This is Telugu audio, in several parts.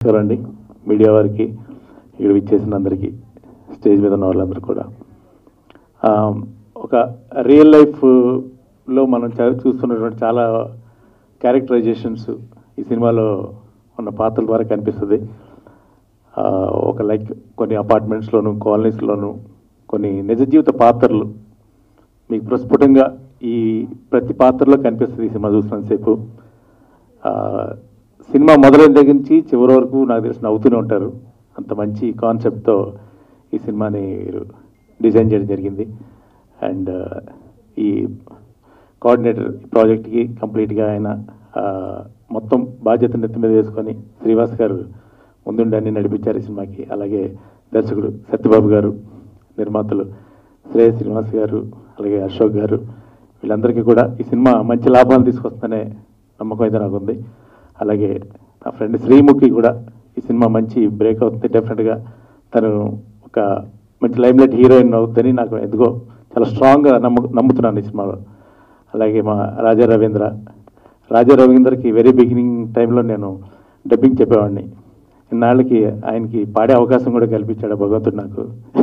నమస్కారం అండి మీడియా వారికి ఇక్కడ విచ్చేసిన అందరికీ స్టేజ్ మీద ఉన్న వాళ్ళందరూ కూడా ఆ, ఒక రియల్ లైఫ్లో మనం చ- చూస్తున్నటువంటి చాలా క్యారెక్టరైజేషన్స్ ఈ సినిమాలో ఉన్న పాత్రల ద్వారా కనిపిస్తుంది ఆ, ఒక లైక్ కొన్ని అపార్ట్మెంట్స్లోను కాలనీస్లోను కొన్ని నిజ జీవిత పాత్రలు మీకు ప్రస్ఫుటంగా ఈ ప్రతి పాత్రలో కనిపిస్తుంది ఈ సినిమా చూసినంతసేపు ఆ, సినిమా మొదలైన దగ్గర నుంచి చివరి వరకు నాకు తెలిసి నవ్వుతూనే ఉంటారు అంత మంచి కాన్సెప్ట్తో ఈ సినిమాని డిజైన్ చేయడం జరిగింది అండ్ ఈ కోఆర్డినేటర్ ప్రాజెక్ట్కి కంప్లీట్గా ఆయన ఆ, మొత్తం బాధ్యత నెత్తి మీద వేసుకొని శ్రీవాస్ గారు ముందుండి అన్ని నడిపించారు ఈ సినిమాకి అలాగే దర్శకుడు సత్యబాబు గారు నిర్మాతలు శ్రేయ శ్రీనివాస్ గారు అలాగే అశోక్ గారు వీళ్ళందరికీ కూడా ఈ సినిమా మంచి లాభాలు తీసుకొస్తుందనే నమ్మకం అయితే నాకు ఉంది అలాగే నా ఫ్రెండ్ శ్రీముఖి కూడా ఈ సినిమా మంచి బ్రేక్ అవుతుంది డెఫినెట్గా తను ఒక మంచి లైమ్లైట్ హీరోయిన్ అవుతుందని నాకు ఎందుకో చాలా స్ట్రాంగ్గా నమ్ము నమ్ముతున్నాను ఈ సినిమాలో అలాగే మా రాజా రవీంద్ర రాజా రవీంద్రకి వెరీ బిగినింగ్ టైంలో నేను డబ్బింగ్ చెప్పేవాడిని ఇన్నాళ్ళకి ఆయనకి పాడే అవకాశం కూడా కల్పించాడు భగవంతుడు నాకు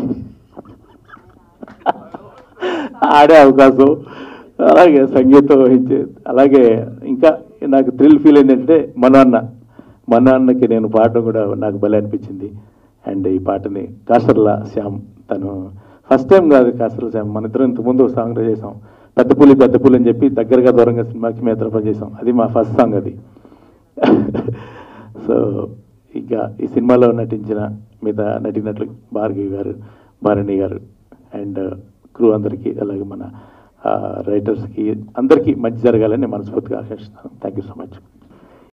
ఆడే అవకాశం అలాగే సంగీతం వహించే అలాగే ఇంకా నాకు థ్రిల్ ఫీల్ ఏంటంటే మన అన్న మన అన్నకి నేను పాడడం కూడా నాకు భలే అనిపించింది అండ్ ఈ పాటని కాసర్ల శ్యామ్ తను ఫస్ట్ టైం కాదు కాసర్ల శ్యామ్ మన ఇద్దరం ఇంతకుముందు ఒక సాంగ్ చేసాం పెద్ద పులి పెద్ద పులి అని చెప్పి దగ్గరగా దూరంగా సినిమాకి మేము ఇద్దరం పని చేసాం అది మా ఫస్ట్ సాంగ్ అది సో ఇంకా ఈ సినిమాలో నటించిన మిగతా నటినట్లు భార్గవి గారు భారణి గారు అండ్ క్రూ అందరికీ అలాగే మన రైటర్స్కి అందరికీ మంచి జరగాలని నేను మనస్ఫూర్తిగా ఆశిస్తున్నాను థ్యాంక్ యూ సో మచ్